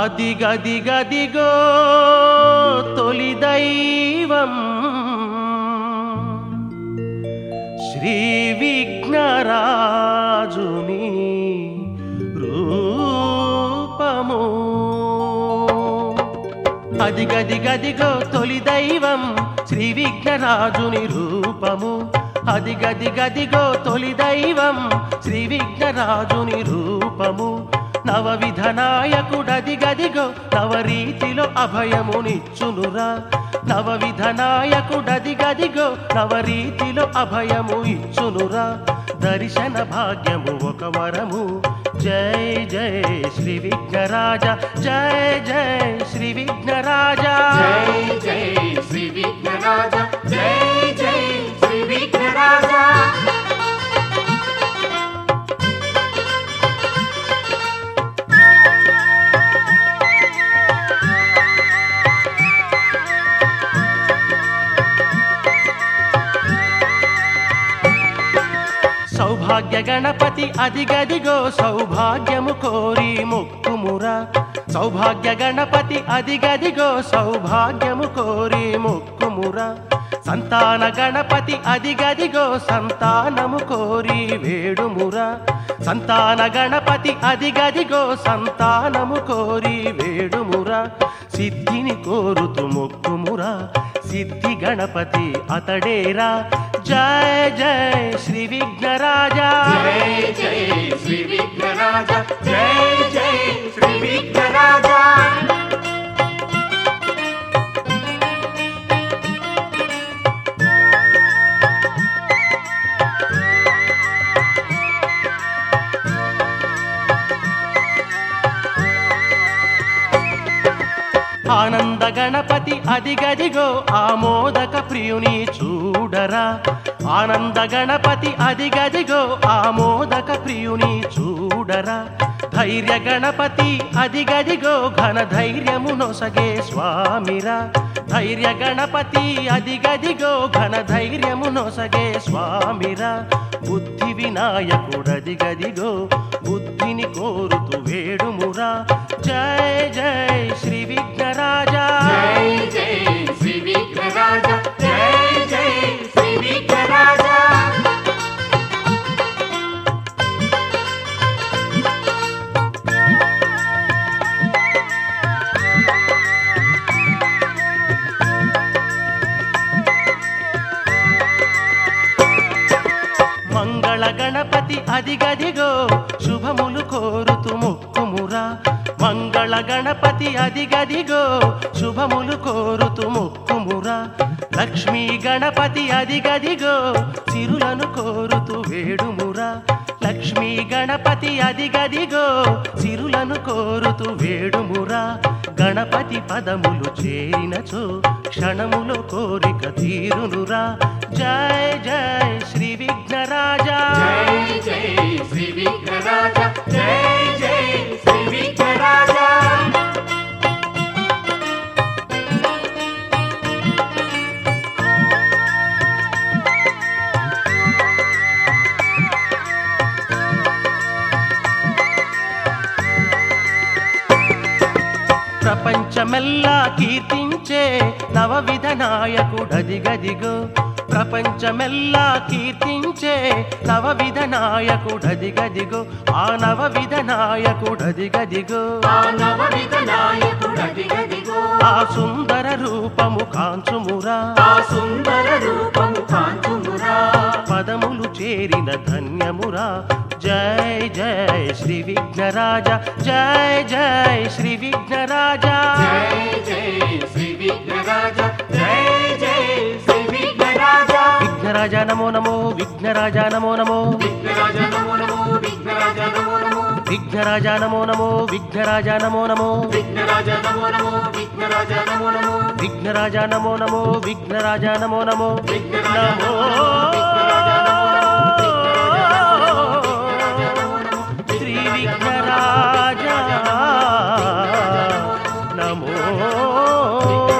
అదిగదిగదిగో తొలి దైవం శ్రీ విఘ్నరాజుని రూపము అదిగదిగదిగో తొలి దైవం శ్రీ విఘ్నరాజుని రూపము అదిగదిగదిగో తొలి దైవం శ్రీ విఘ్నరాజుని రూపము నవవిధ నాయకుడదిగదిగో నవరీతిలో అభయమునిచ్చునురా నవవిధ నాయకుడదిగదిగో నవరీతిలో అభయము ఇచ్చునురా దర్శన భాగ్యము ఒక వరము జై జై శ్రీ విఘ్నరాజ జై జై శ్రీ విఘ్నరాజ జై జై శ్రీ విఘ్నరాజ జై జై శ్రీ విఘ్నరాజ సౌభాగ్య గణపతి అదిగదిగో సౌభాగ్యము కోరి మొక్కుమురా సౌభాగ్య గణపతి అదిగదిగో సౌభాగ్యము కోరి మొక్కుమురా సంతాన గణపతి అదిగదిగో సంతానము కోరి వేడుమురా సంతాన గణపతి అదిగదిగో సంతానము కోరి వేడుమురా సిద్ధిని కోరుతూ మొక్కుమురా సిద్ధి గణపతి అతడేరా జయ జయ శ్రీ విఘ్నరాజా జై జై శ్రీ విఘ్నరాజ జై జై శ్రీ విఘ్నరాజ ఆనంద గణపతి అదిగదిగో ఆమోదక ప్రియుని చూడరా ఆనంద గణపతి అదిగదిగో ఆమోదక ప్రియుని చూడరా ధైర్య గణపతి అదిగదిగో ఘన ధైర్యము నొసగే స్వామిరా ధైర్య గణపతి అదిగదిగో ఘన ధైర్యము నొసగే స్వామిరా బుద్ధి వినాయకుడదిగదిగో బుద్ధిని కోరుతూ వేడుమురా జయ జయ శ్రీ విఘ్నరాజా జై జై శ్రీ విఘ్నరాజ జై జై శ్రీ విఘ్నరాజ మంగళ గణపతి అదిగదిగో శుభములు కోరుతూ మొక్కుమురా మంగళ గణపతి అదిగదిగో శుభములు కోరుతూ మొక్కుమురా లక్ష్మీ గణపతి అదిగదిగో సిరులను కోరుతూ వేడుమురా లక్ష్మీ గణపతి అదిగదిగో సిరులను కోరుతూ వేడుమురా గణపతి పదములు చేరినచో క్షణములో కోరిక తీరునురా జయ జయ శ్రీ విఘ్నరాజా జై జై శ్రీ విఘ్నరాజ జై జై శ్రీ విఘ్నరాజ ప్రపంచమెల్లా కీర్తించే నవవిధ నాయకుడదిగదిగో ప్రపంచమెల్లా కీర్తించే నవవిధ నాయకుడదిగదిగో ఆ నవవిధ నాయకుడదిగదిగో ఆ నవవిధ నాయకుడదిగదిగో ఆ సుందర రూపము కాంచుమురా ఆ సుందర రూపము కాంచుమురా పదములు చేరిన ధన్యమురా జై జై శ్రీ విఘ్నరాజ జై జై శ్రీ విఘ్నరాజ జై జై శ్రీ విఘ్నరాజ జై జై శ్రీ విఘ్నరాజ విఘ్నరాజ నమో నమో విఘ్నరాజ నమో నమో విఘ్నరాజ నమో నమో విఘ్నరాజ నమో నమో విఘ్నరాజ నమో నమో విఘ్నరాజ నమో నమో విఘ్నరాజ నమో నమో విఘ్నరాజ నమో నమో విఘ్నరాజ నమో నమో విఘ్నరాజ నమో నమో విఘ్నరాజ నమో శ్రీ విఘ్నరాజ నమో